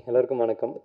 எல்லாருக்கும் வணக்கம்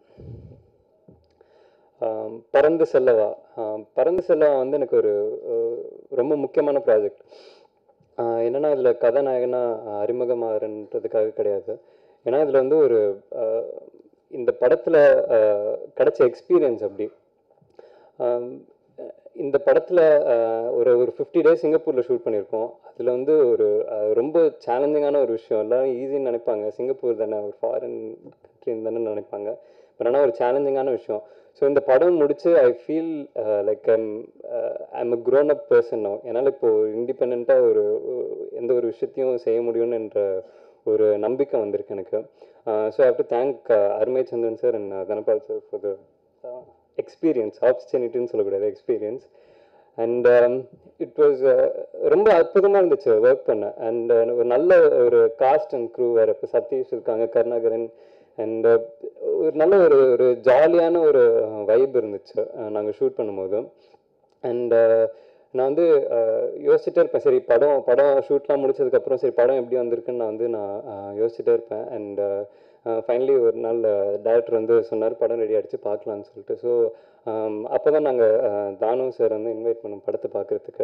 ஆம், பறந்து செல்லவா ஆம், பறந்து செல்லவா வந்து எனக்கு ஒரு அஹ், ரொம்ப முக்கியமான ப்ராஜெக்ட் என்னன்னா இதில் கதாநாயகனா அஹ், அறிமுகமாகறன்றதுக்காக கிடையாது ஏன்னா இதில் வந்து ஒரு அஹ், இந்த படத்தில் கிடைச்ச எக்ஸ்பீரியன்ஸ் அப்படி ஆம், இந்த படத்தில் ஒரு ஒரு ஃபிஃப்டி டேஸ் சிங்கப்பூரில் ஷூட் பண்ணியிருக்கோம் அதில் வந்து ஒரு அஹ், ரொம்ப சேலஞ்சிங்கான ஒரு விஷயம் எல்லாரும் ஈஸின்னு நினைப்பாங்க சிங்கப்பூர் தானே ஒரு ஃபாரின் கண்ட்ரின்னு தானே நினைப்பாங்க பட் ஆனால் ஒரு சேலஞ்சிங்கான விஷயம் ஸோ இந்த படம் முடிச்சு I feel like I'm I'm a grown up person no என்னால் இப்போ இண்டிபெண்ட்டாக ஒரு ஒரு- எந்த ஒரு விஷயத்தையும் செய்ய முடியும்னு என்ற ஒரு நம்பிக்கை வந்திருக்கு எனக்கு so how to thank Arumai Chandran sir and Dhanapal sir for the experience ஆப்பர்ச்சுனிட்டின்னு சொல்லக்கூடாது எக்ஸ்பீரியன்ஸ் அண்ட் இட் வாஸ் ரொம்ப அற்புதமாக இருந்துச்சு ஒர்க் பண்ண அண்ட் ஒரு நல்ல ஒரு காஸ்ட் அண்ட் க்ரூ வேறு இப்போ சதீஷ் இருக்காங்க கருணாகரன் அண்ட் ஒரு நல்ல ஒரு ஒரு ஜாலியான ஒரு வைப் இருந்துச்சு நாங்கள் ஷூட் பண்ணும்போது அண்ட் நான் வந்து அஹ், யோசிச்சுட்டே இருப்பேன் சரி படம் படம் ஷூட்லாம் முடிச்சதுக்கப்புறம் சரி படம் எப்படி வந்திருக்குன்னு நான் வந்து நான் அஹ், யோசிச்சுட்டே இருப்பேன் அண்ட் ஃபைனலி ஒரு நாள் டேரக்டர் வந்து சொன்னார் படம் ரெடி ஆகிடுச்சு பார்க்கலான்னு சொல்லிட்டு ஸோ அப்போ தான் நாங்கள் தானு சார் வந்து இன்வைட் பண்ணோம் படத்தை பார்க்குறதுக்கு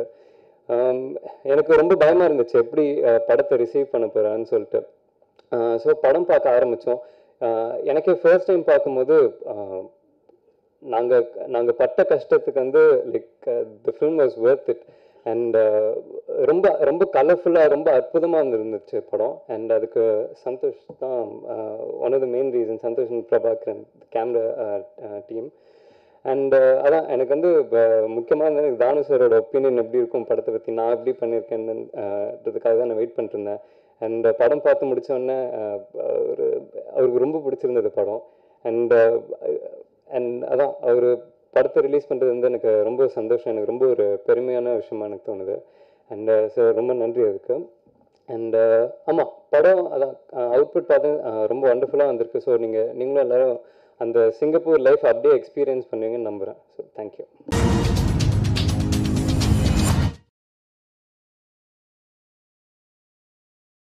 எனக்கு ரொம்ப பயமாக இருந்துச்சு எப்படி அஹ், படத்தை ரிசீவ் பண்ண போகிறான்னு சொல்லிட்டு ஸோ படம் பார்க்க ஆரம்பித்தோம் எனக்கே ஃபர்ஸ்ட் டைம் பார்க்கும்போது அஹ், நாங்க நாங்க பட்ட கஷ்டத்துக்கு வந்து like the film was worth it and ரொம்ப ரொம்ப கலர்ஃபுல்லாக ரொம்ப அற்புதமாக இருந்துச்சு படம் அண்ட் அதுக்கு சந்தோஷ் தான் one of the main reason Santhosh and Prabhakaran camera team and அதான் எனக்கு வந்து முக்கியமாக வந்து எனக்கு தானு சாரோட ஒப்பீனியன் எப்படி இருக்கும் படத்தை பற்றி நான் எப்படி பண்ணியிருக்கேன்றதுக்காக தான் நான் வெயிட் பண்ணிட்டு இருந்தேன் அண்ட் படம் பார்த்து முடிச்ச உடனே அஹ், ஒரு அவருக்கு ரொம்ப பிடிச்சிருந்தது படம் அண்ட் அண்ட் அதான் அவர் படத்தை ரிலீஸ் பண்ணுறது வந்து எனக்கு ரொம்ப சந்தோஷம் எனக்கு ரொம்ப ஒரு பெருமையான விஷயமா எனக்கு தோணுது அண்ட் சார் ரொம்ப நன்றி அதுக்கு அண்ட் ஆமாம் படம் அதான் அவுட்புட் பார்த்து அஹ், ரொம்ப வண்டர்ஃபுல்லாக வந்திருக்கு ஸோ நீங்கள் நீங்களும் எல்லாரும் அந்த சிங்கப்பூர் லைஃப் அப்படியே எக்ஸ்பீரியன்ஸ் பண்ணுவீங்கன்னு நம்புகிறேன் ஸோ தேங்க்யூ